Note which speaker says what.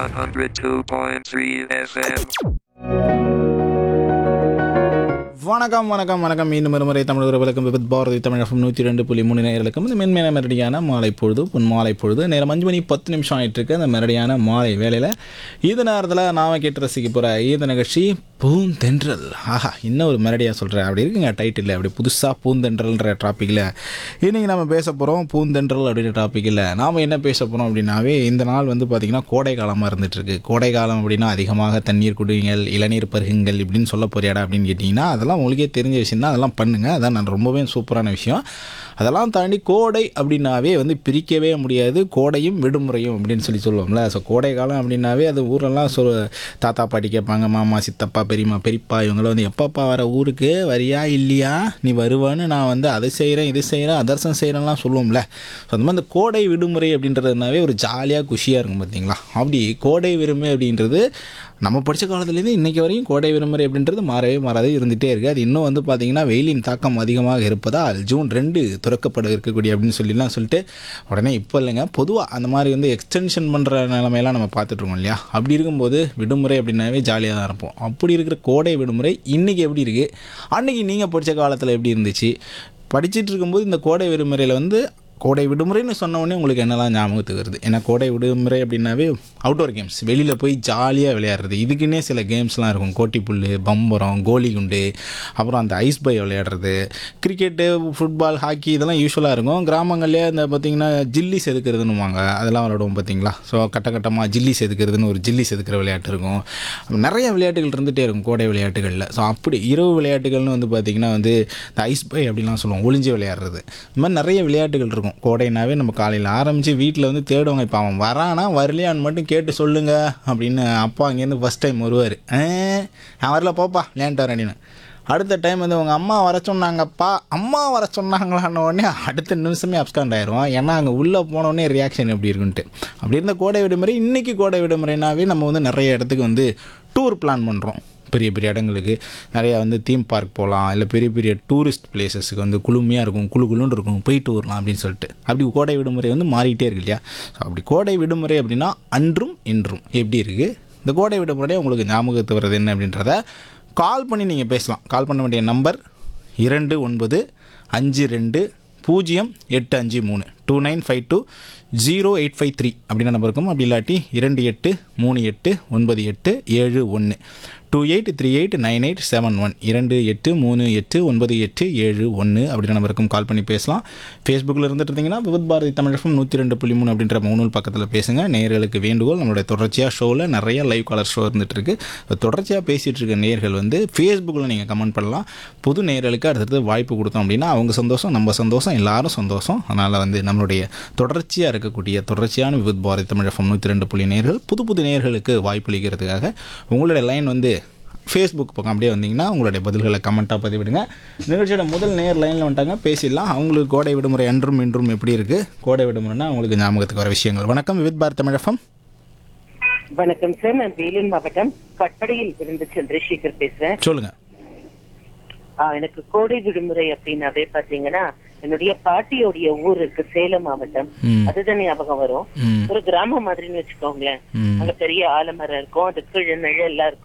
Speaker 1: 102.3 FM.
Speaker 2: வணக்கம் வணக்கம் வணக்கம் மீண்டும் ஒரு முறை தமிழ் உறவுகளுக்கும் விபத் பாரதி தமிழகம் நூற்றி ரெண்டு புள்ளி மூணு நேர்களுக்கும் இந்த மென்மையான மெரடியான மாலை பொழுது பொன் மாலை பொழுது நேரம் அஞ்சு மணி பத்து நிமிஷம் ஆயிட்டு இருக்கு அந்த மெரடியான மாலை வேலையில் இது நேரத்தில் நாம கேட்டு ரசிக்க போகிற இந்த நிகழ்ச்சி பூந்தென்றல் ஆஹா இன்னும் ஒரு மெரடியாக சொல்கிறேன் அப்படி இருக்குங்க டைட்டில் அப்படி புதுசாக பூந்தென்றல்ன்ற டாப்பிக்கில் இன்றைக்கி நம்ம பேச போகிறோம் பூந்தென்றல் அப்படின்ற டாப்பிக்கில் நாம் என்ன பேச போகிறோம் அப்படின்னாவே இந்த நாள் வந்து பார்த்திங்கன்னா கோடை காலமாக இருந்துகிட்ருக்கு கோடை காலம் அப்படின்னா அதிகமாக தண்ணீர் குடியுங்கள் இளநீர் பருகுங்கள் இப்படின்னு சொல்ல போறியாடா அப்படின்னு கேட்டிங்கன்னா அதெல்லாம் உங்களுக்கே தெரிஞ்ச விஷயம் தான் அதெல்லாம் பண்ணுங்கள் அதான் நான் ரொம்பவே சூப்பரான விஷயம் அதெல்லாம் தாண்டி கோடை அப்படின்னாவே வந்து பிரிக்கவே முடியாது கோடையும் விடுமுறையும் அப்படின்னு சொல்லி சொல்லுவோம்ல ஸோ கோடை காலம் அப்படின்னாவே அது ஊரெல்லாம் சொல் தாத்தா பாட்டி கேட்பாங்க மாமா சித்தப்பா பெரியம்மா பெரியப்பா இவங்களாம் வந்து எப்பப்பா வர ஊருக்கு வரியா இல்லையா நீ வருவான்னு நான் வந்து அதை செய்கிறேன் இது செய்கிறேன் அதர்சம் செய்கிறேன்லாம் சொல்லுவோம்ல ஸோ அந்த மாதிரி இந்த கோடை விடுமுறை அப்படின்றதுனாவே ஒரு ஜாலியாக குஷியாக இருக்கும் பார்த்தீங்களா அப்படி கோடை விடுமுறை அப்படின்றது நம்ம படித்த காலத்துலேருந்து இன்றைக்கி வரையும் கோடை விடுமுறை அப்படின்றது மாறவே மாறாது இருந்துகிட்டே இருக்குது அது இன்னும் வந்து பார்த்திங்கன்னா வெயிலின் தாக்கம் அதிகமாக இருப்பதால் ஜூன் ரெண்டு திறக்கப்பட இருக்கக்கூடிய அப்படின்னு சொல்லிலாம் சொல்லிட்டு உடனே இப்போ இல்லைங்க பொதுவாக அந்த மாதிரி வந்து எக்ஸ்டென்ஷன் பண்ணுற நிலமையெல்லாம் நம்ம பார்த்துட்ருக்கோம் இல்லையா அப்படி இருக்கும்போது விடுமுறை அப்படின்னாவே ஜாலியாக தான் இருப்போம் அப்படி இருக்கிற கோடை விடுமுறை இன்றைக்கி எப்படி இருக்குது அன்றைக்கி நீங்கள் படித்த காலத்தில் எப்படி இருந்துச்சு படிச்சுட்டு இருக்கும்போது இந்த கோடை விடுமுறையில் வந்து கோடை விடுமுறைன்னு சொன்ன உடனே உங்களுக்கு என்னெல்லாம் ஞாபகத்துக்கு வருது ஏன்னா கோடை விடுமுறை அப்படின்னாவே அவுட்டோர் கேம்ஸ் வெளியில் போய் ஜாலியாக விளையாடுறது இதுக்குன்னே சில கேம்ஸ்லாம் இருக்கும் கோட்டிப்புல் பம்பரம் கோலி குண்டு அப்புறம் அந்த ஐஸ் பை விளையாடுறது கிரிக்கெட்டு ஃபுட்பால் ஹாக்கி இதெல்லாம் யூஸ்வலாக இருக்கும் கிராமங்கள்லேயே இந்த பார்த்திங்கன்னா ஜில்லி செதுக்கிறதுன்னுவாங்க அதெல்லாம் விளையாடுவோம் பார்த்தீங்களா ஸோ கட்ட கட்டமாக ஜில்லி செதுக்கிறதுன்னு ஒரு ஜில்லி செதுக்கிற விளையாட்டு இருக்கும் நிறைய விளையாட்டுகள் இருந்துகிட்டே இருக்கும் கோடை விளையாட்டுகளில் ஸோ அப்படி இரவு விளையாட்டுகள்னு வந்து பார்த்திங்கன்னா வந்து இந்த ஐஸ் பை அப்படிலாம் சொல்லுவோம் ஒளிஞ்சு விளையாடுறது இந்த மாதிரி நிறைய விளையாட்டுகள் இருக்கும் கோடைனாவே நம்ம காலையில் ஆரம்பித்து வீட்டில் வந்து தேடுவாங்க இப்போ அவன் வரானா வரலையான்னு மட்டும் கேட்டு சொல்லுங்க அப்படின்னு அப்பா அங்கேருந்து ஃபஸ்ட் டைம் வருவார் நான் வரல போப்பா விளையாண்டு வரேன் அப்படின்னு அடுத்த டைம் வந்து உங்கள் அம்மா வர சொன்னாங்கப்பா அம்மா வர சொன்னாங்களான்னு உடனே அடுத்த நிமிஷமே அப்ஸ்காண்ட் ஆயிரும் ஏன்னா அங்கே உள்ளே போனோடனே ரியாக்ஷன் எப்படி இருக்குன்ட்டு அப்படி இருந்த கோடை விடுமுறை இன்றைக்கி கோடை விடுமுறைனாவே நம்ம வந்து நிறைய இடத்துக்கு வந்து டூர் பிளான் பண்ணுறோம் பெரிய பெரிய இடங்களுக்கு நிறையா வந்து தீம் பார்க் போகலாம் இல்லை பெரிய பெரிய டூரிஸ்ட் பிளேசஸுக்கு வந்து குளுமையாக இருக்கும் குழு குளுன்னு இருக்கும் போயிட்டு வரலாம் அப்படின்னு சொல்லிட்டு அப்படி கோடை விடுமுறை வந்து மாறிக்கிட்டே இருக்கு இல்லையா ஸோ அப்படி கோடை விடுமுறை அப்படின்னா அன்றும் இன்றும் எப்படி இருக்குது இந்த கோடை விடுமுறை உங்களுக்கு ஞாபகத்து வர்றது என்ன அப்படின்றத கால் பண்ணி நீங்கள் பேசலாம் கால் பண்ண வேண்டிய நம்பர் இரண்டு ஒன்பது அஞ்சு ரெண்டு பூஜ்ஜியம் எட்டு அஞ்சு மூணு two nine five two zero eight five three அப்படின்ற நம்பர் இருக்கும் அப்படி இல்லாட்டி இரண்டு எட்டு மூணு எட்டு ஒன்பது எட்டு ஏழு ஒன்று two eight three eight nine eight seven one இரண்டு எட்டு மூணு எட்டு ஒன்பது எட்டு ஏழு ஒன்று அப்படின்ற நம்பருக்கும் கால் பண்ணி பேசலாம் ஃபேஸ்புக்கில் இருந்துட்டு இருந்தீங்கன்னா விபத் பாரதி தமிழகம் நூற்றி ரெண்டு புள்ளி மூணு அப்படின்ற மூணு பக்கத்தில் பேசுங்க நேயர்களுக்கு வேண்டுகோள் நம்மளுடைய தொடர்ச்சியாக ஷோவில் நிறைய லைவ் காலர் ஷோ இருந்துட்டு இருக்கு இப்போ தொடர்ச்சியாக பேசிகிட்டு இருக்க நேயர்கள் வந்து ஃபேஸ்புக்கில் நீங்கள் கமெண்ட் பண்ணலாம் புது நேயர்களுக்கு அடுத்தது வாய்ப்பு கொடுத்தோம் அப்படின்னா அவங்க சந்தோஷம் நம்ம சந்தோஷம் எல்லாரும் சந்தோஷம் அதனால் வந்து நம்மளுடைய தொடர்ச்சியாக இருக்கக்கூடிய தொடர்ச்சியான விபத் பாரதி தமிழகம் நூற்றி ரெண்டு புள்ளி நேர்கள் புது புது நேயர்களுக்கு வாய்ப்பளிக்கிறதுக்காக உங்களுடைய லைன் வந்து ஃபேஸ்புக் பக்கம் அப்படியே வந்தீங்கன்னா உங்களுடைய பதில்களை கமெண்ட்டாக பதிவிடுங்க நிகழ்ச்சியோட முதல் நேர் லைனில் வந்துட்டாங்க பேசிடலாம் அவங்களுக்கு கோடை விடுமுறை அன்றும் இன்றும் எப்படி இருக்குது கோடை விடுமுறைனா அவங்களுக்கு ஞாபகத்துக்கு வர விஷயங்கள் வணக்கம் வித் பாரத் தமிழகம்
Speaker 3: வணக்கம் சார் நான் வேலூர் மாவட்டம் கட்டடையில் இருந்து சந்திரசேகர் பேசுறேன்
Speaker 2: சொல்லுங்கள்
Speaker 3: ஆ, எனக்கு கோடை விடுமுறை அப்படின்னாவே பாத்தீங்கன்னா என்னுடைய பாட்டியோடைய ஊர் இருக்கு சேலம் மாவட்டம்
Speaker 2: ம்.
Speaker 3: அதுதான் ஞாபகம் வரும்
Speaker 2: ம்
Speaker 3: ஒரு கிராமம் மாதிரின்னு வச்சுக்கோங்களேன்
Speaker 2: ம்
Speaker 3: அங்க பெரிய ஆலமரம் இருக்கும் அது கீழே நிழல் எல்லாம் இருக்கும்